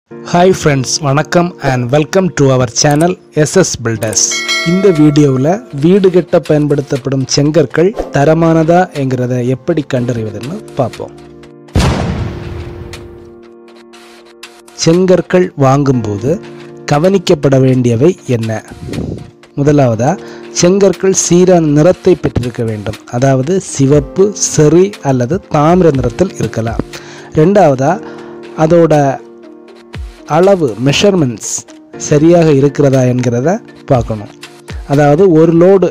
hi friends வணக்கம் and welcome to our channel SS builders இந்த வீடியோவில் வீடு கட்ட பயன்படுத்தப்படும் செங்கற்கள் தரமானதா என்கிறத எப்படி கண்டறிவதுன்னு பார்ப்போம் செங்கற்கள் வாங்கும்போது கவனிக்கப்பட வேண்டியவை என்ன முதலாவதா செங்கற்கள் சீரான நிறத்தை பெற்றிருக்க வேண்டும் அதாவது சிவப்பு செறி அல்லது தாமிர நிறத்தில் இருக்கலாம் ரெண்டாவதா அதோட அளவு மெஷர்மெண்ட்ஸ் சரியாக இருக்கிறதா என்கிறத பார்க்கணும் அதாவது ஒரு லோடு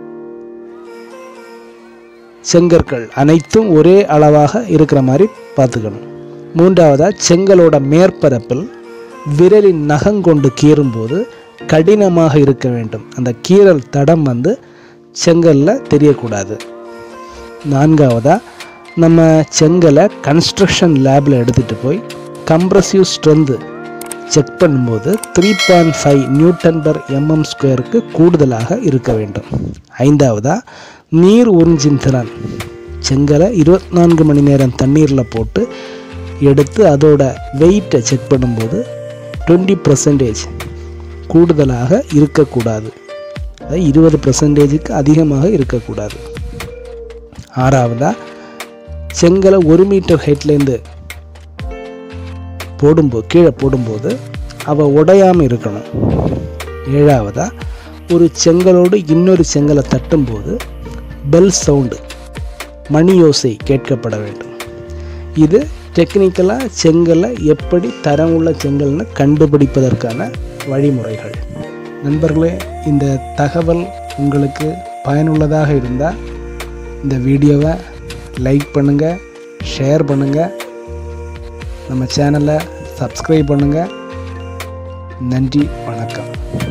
செங்கற்கள் அனைத்தும் ஒரே அளவாக இருக்கிற மாதிரி பார்த்துக்கணும் மூன்றாவதா செங்கலோட மேற்பரப்பில் விரலின் நகங்கொண்டு கீறும்போது கடினமாக இருக்க வேண்டும் அந்த கீறல் தடம் வந்து செங்கலில் தெரியக்கூடாது நான்காவதா நம்ம செங்கலை கன்ஸ்ட்ரக்ஷன் லேபில் எடுத்துகிட்டு போய் கம்ப்ரசிவ் ஸ்ட்ரென்த்து செக் பண்ணும்போது three point five newton per MM ஸ்கொயருக்கு கூடுதலாக இருக்க வேண்டும் ஐந்தாவதா நீர் உறிஞ்சின் திறன் செங்கலை இருபத்தி நான்கு மணி நேரம் தண்ணீரில் போட்டு எடுத்து அதோட வெயிட்டை செக் பண்ணும்போது டுவெண்ட்டி பர்சன்டேஜ் கூடுதலாக இருக்கக்கூடாது அதாவது இருபது பர்சன்டேஜுக்கு அதிகமாக இருக்கக்கூடாது ஆறாவதா செங்கலை ஒரு மீட்டர் ஹைட்லேருந்து போடும்போது கீழே போடும்போது அவள் உடையாமல் இருக்கணும் ஏழாவதா ஒரு செங்கலோடு இன்னொரு செங்கலை தட்டும்போது பெல் சவுண்டு மணி யோசை கேட்கப்பட வேண்டும் இது டெக்னிக்கலாக செங்கலை எப்படி தரமுள்ள செங்கல்னு கண்டுபிடிப்பதற்கான வழிமுறைகள் நண்பர்களே இந்த தகவல் உங்களுக்கு பயனுள்ளதாக இருந்தால் இந்த வீடியோவை லைக் பண்ணுங்கள் ஷேர் பண்ணுங்கள் நம்ம சேனலை சப்ஸ்கிரைப் பண்ணுங்கள் நன்றி வணக்கம்